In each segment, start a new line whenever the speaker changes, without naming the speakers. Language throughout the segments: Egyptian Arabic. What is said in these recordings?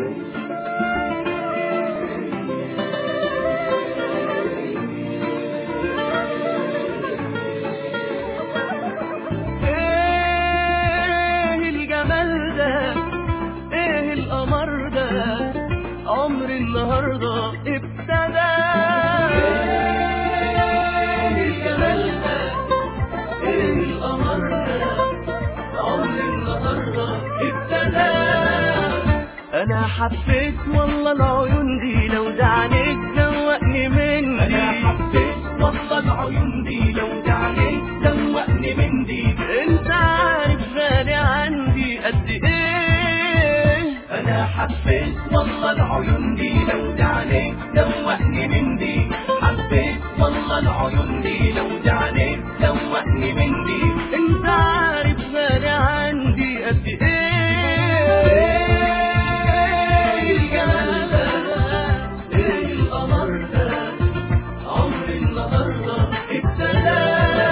ايه الجمال ده ايه القمر ده عمر النهارده ابتدى ايه الجمال ده ايه القمر ده عمر النهارده ابتدى انا حبيت والله العيون دي لو زعلت زوقني مني انا حبيت والله العيون دي لو زعلت زوقني من دي انت عارف غالي عندي قد ايه انا حبيت والله العيون دي لو زعلت زوقني من دي حبيت والله العيون دي لو زعلت زوقني من دي انت عارف غالي عندي قد ايه ايه الجمال ده ايه القمر ده عمر النهارده ابتدى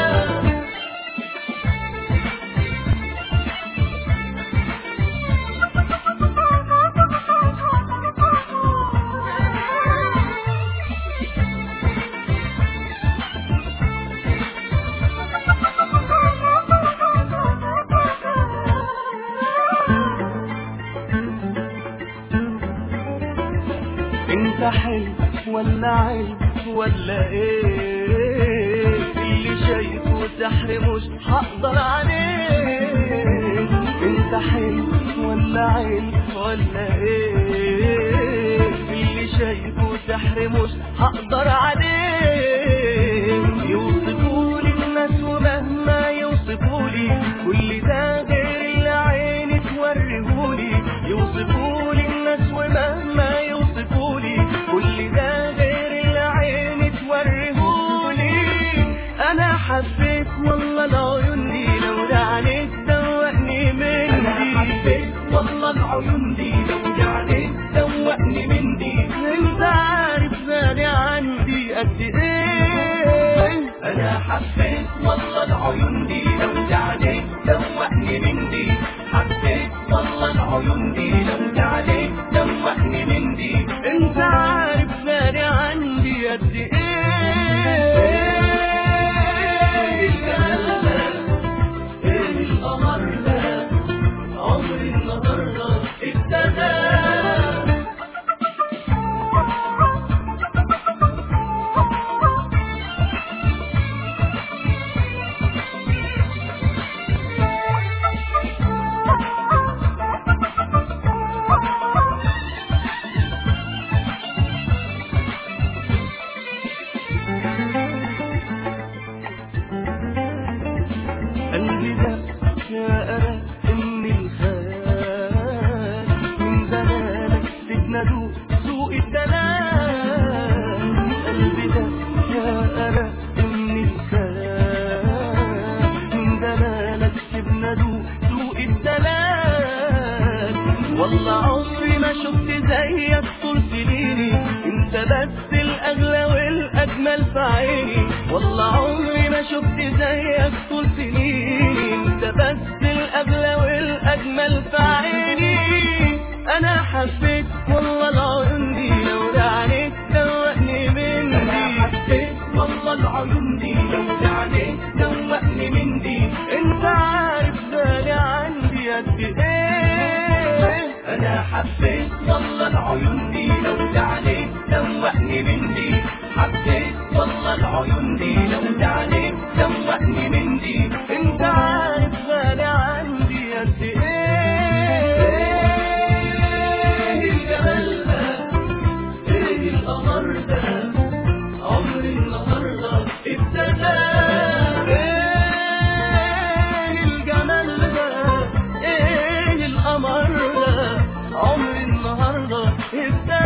انت حلو ولا عيب ولا ايه اللي شايفه سحر مش هقدر عليه انت حلو ولا عيب ولا ايه اللي شايفه سحر مش هقدر عليه يوصفولي الناس ومهما يوصفولي كل ده غير اللي عيني توريهولي يوصفولي الناس ومهما يوصفولي كل ده غير اللي عيني توريهولي انا حبيت والله العيون دي لو زعلت دوقني من دي انا حبيت والله العيون دي لو زعلت دوقني من دي انت عارف غالي عندي قد ايه انا حبيت والله العيون دي لو زعلت دوقني من دي حبيت والله العيون دي لو زعلت دوقني من دي انت عارف غالي عندي قد ايه الجمال ده ايه القمر ده عمر النهارده ابتدى قلبي ده يا أرى إن الخيال من زمانك تتندو سوء الدلال قلبي ده يا أرى إن الخيال من زمانك تتندو سوء الدلال والله عمري ما شفت زيك طول سنيني انت بس الاغلى والاجمل في عيني والله عمري ما شفت زيك طول سنيني انت بس الاغلى والاجمل في عيني انا حبيت والله العيون دي لو زعلت دوقني من دي انا حبيت والله العيون دي لو زعلت دوقني من دي انت عارف غالي عندي قد ايه انا حبيت والله العيون دي لو زعلت دوقني من دي حبيت والله العيون دي لو زعلت دوقني من دي انت عارف غالي عندي قد ايه الجمال ده ايه القمر ده عمر النهارده ابتدى ايه الجمال ده ايه القمر ده عمر النهارده ابتدى